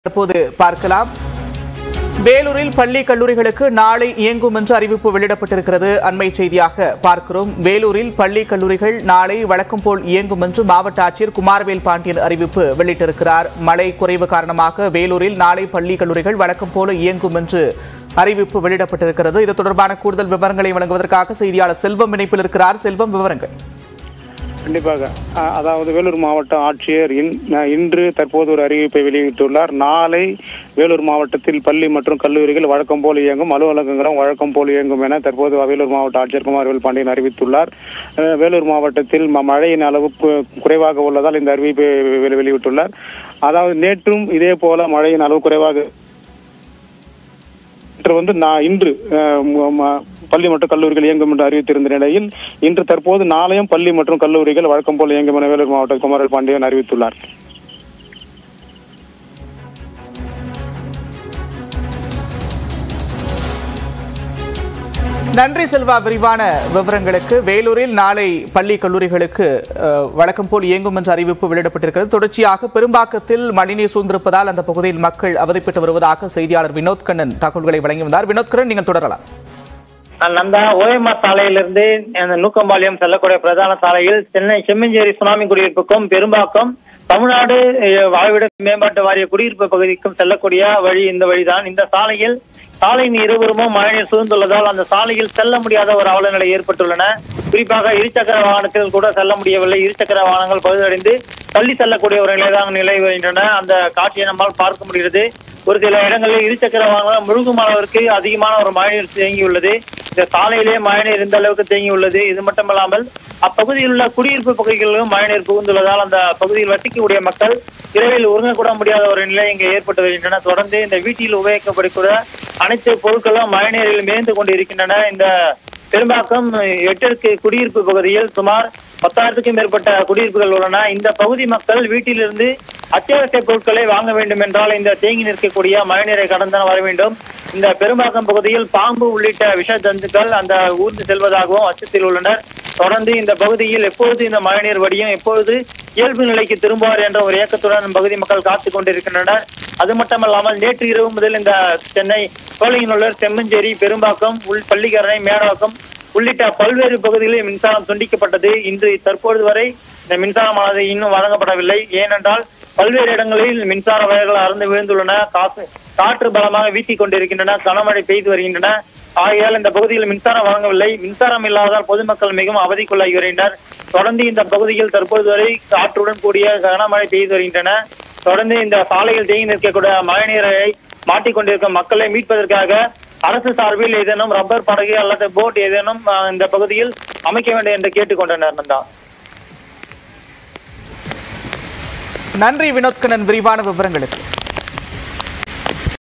தற்போது பார்க்கலாம் வேலூரில் பள்ளி கல்லூரிகளுக்கு நாளை இயங்கும் என்று அறிவிப்பு வெளியிடப்பட்டிருக்கிறது அண்மை செய்தியாக பார்க்கிறோம் வேலூரில் பள்ளி கல்லூரிகள் நாளை வழக்கம் போல் இயங்கும் என்று மாவட்ட ஆட்சியர் குமாரவேல் பாண்டியன் அறிவிப்பு வெளியிட்டிருக்கிறார் மழை குறைவு காரணமாக வேலூரில் நாளை பள்ளி கல்லூரிகள் வழக்கம் போல இயங்கும் என்று அறிவிப்பு வெளியிடப்பட்டிருக்கிறது இது தொடர்பான கூடுதல் விவரங்களை வழங்குவதற்காக செய்தியாளர் செல்வம் இணைப்பில் இருக்கிறார் செல்வம் விவரங்கள் கண்டிப்பாக அ- அதாவது வேலூர் மாவட்ட ஆட்சியர் இன்- அ, இன்று தற்போது ஒரு அறிவிப்பை வெளியிட்டுள்ளார் நாளை வேலூர் மாவட்டத்தில் பள்ளி மற்றும் கல்லூரிகள் வழக்கம் போல் இயங்கும் அலுவலகங்களும் வழக்கம் போல் இயங்கும் என தற்போது வேலூர் மாவட்ட ஆட்சியர் குமாரவேல் பாண்டியன் அறிவித்துள்ளார் அ, வேலூர் மாவட்டத்தில் ம- மழையின் அளவு கு- குறைவாக உள்ளதால் இந்த அறிவிப்பை வெளி- வெளியிட்டுள்ளார் அதாவது நேற்றும் இதே போல மழையின் அளவு குறைவாக இன்று வந்து நான் இன்று அஹ், ம- ம- பள்ளி மற்றும் கல்லூரிகள் இயங்கும் என்று அறிவித்திருந்த நிலையில் இன்று தற்போது நாளையும் பள்ளி மற்றும் கல்லூரிகள் வழக்கம் போல் இயங்கும் என வேலூர் மாவட்ட குமாரல் பாண்டியன் அறிவித்துள்ளார் நன்றி செல்வா விரிவான விவரங்களுக்கு வேலூரில் நாளை பள்ளி கல்லூரிகளுக்கு அஹ், வழக்கம் போல் இயங்கும் என்ற அறிவிப்பு வெளியிடப்பட்டிருக்கிறது தொடர்ச்சியாக பெரும்பாக்கத்தில் மழைநீர் சூழ்ந்திருப்பதால் அந்த பகுதியில் மக்கள் அவதிப்பட்டு வருவதாக செய்தியாளர் வினோத் கண்ணன் தகவல்களை வழங்கி வந்தார் வினோத் கண்ணன் நீங்கள் தொடரலாம் நந்தா ஓஎம்ஆர் சாலையிலிருந்து அந்த நூக்கம்பாளையம் செல்லக்கூடிய பிரதான சாலையில் சென்னை செம்மஞ்சேரி சுனாமி குடியிருப்புக்கும் பெரும்பாக்கம் தமிழ்நாடு அஹ், வாழ்விட மேம்பாட்டு வாரிய குடியிருப்பு பகுதிக்கும் செல்லக்கூடிய வழி இந்த வழிதான் இந்த சாலையில் சாலையின் இருபுறமும் மழைநீர் சூழ்ந்துள்ளதால் அந்த சாலையில் செல்ல முடியாத ஒரு அவல நிலை ஏற்பட்டுள்ளன குறிப்பாக இருசக்கர வாகனத்தில் கூட செல்ல முடியவில்லை இருசக்கர வாகனங்கள் பழுதடைந்து தள்ளி செல்லக்கூடிய ஒரு நிலைதான் நிலை வருகின்றன அந்த காட்சியை நம்மால் பார்க்க முடிகிறது ஒரு சில இடங்களில் இருசக்கர வாகனம் முழுகும் அளவிற்கு அதிகமான ஒரு மழைநீர் தேங்கியுள்ளது இந்த சாலையிலே மழைநீர் இந்த அளவுக்கு தேங்கியுள்ளது இது மட்டுமல்லாமல் அப்பகுதியில் உள்ள குடியிருப்பு பகுதிகளிலும் மழைநீர் புகுந்துள்ளதால் அந்த பகுதியில் வசிக்கக்கூடிய மக்கள் இரவில் உறங்கக்கூட முடியாத ஒரு நிலை இங்கு ஏற்பட்டு வருகின்றன தொடர்ந்து இந்த வீட்டில் உபயோகிக்கப்படக்கூடிய அனைத்து பொருட்களும் மழைநீரில் மேய்ந்து கொண்டிருக்கின்றன இந்த பெரும்பாக்கம் எட்டிற்கு குடியிருப்பு பகுதியில் சுமார் பத்தாயிரத்துக்கும் மேற்பட்ட குடியிருப்புகள் உள்ளன இந்த பகுதி மக்கள் வீட்டிலிருந்து அத்தியாவசிய பொருட்களை வாங்க வேண்டும் என்றால் இந்த தேங்கி நிற்கக்கூடிய மழைநீரை கடந்து வர வேண்டும் இந்த பெரும்பாக்கம் பகுதியில் பாம்பு உள்ளிட்ட விஷ ஜந்துக்கள் அந்த ஊர்ந்து செல்வதாகவும் அச்சத்தில் உள்ளனர் தொடர்ந்து இந்த பகுதியில் எப்பொழுது இந்த மழைநீர் வடியும் எப்பொழுது இயல்பு நிலைக்கு திரும்புவார் என்ற ஒரு இயக்கத்துடன் பகுதி மக்கள் காத்துக் கொண்டிருக்கின்றனர் அது மட்டுமல்லாமல் நேற்று இரவு முதல் இந்த சென்னை சோழிங்கநல்லூர் செம்மஞ்சேரி பெரும்பாக்கம் உள் பள்ளிக்கரணை மேடவாக்கம் உள்ளிட்ட பல்வேறு பகுதிகளில் மின்சாரம் துண்டிக்கப்பட்டது இன்று தற்பொழுது வரை இந்த மின்சாரமானது இன்னும் வழங்கப்படவில்லை ஏனென்றால் பல்வேறு இடங்களில் மின்சார வயர்கள் அறுந்து விழுந்துள்ளன காசு காற்று பலமாக வீசிக் கொண்டிருக்கின்றன கனமழை பெய்து வருகின்றன ஆகையால் இந்த பகுதியில் மின்சாரம் வழங்கவில்லை மின்சாரம் இல்லாததால் பொதுமக்கள் மிகவும் அவதிக்குள்ளாகி வருகின்றனர் தொடர்ந்து இந்த பகுதியில் தற்பொழுது வரை காற்றுடன் கூடிய கனமழை பெய்து வருகின்றன தொடர்ந்து இந்த சாலையில் தேங்கி நிற்கக்கூடிய மழைநீரை மாட்டிக்கொண்டிருக்கும் மக்களை மீட்பதற்காக அரசு சார்பில் ஏதேனும் ரப்பர் படகு அல்லது போட் ஏதேனும் அஹ், இந்த பகுதியில் அமைக்க வேண்டும் என்று கேட்டுக்கொண்டனர் நந்தா நன்றி வினோத் கண்ணன் விரிவான விவரங்களுக்கு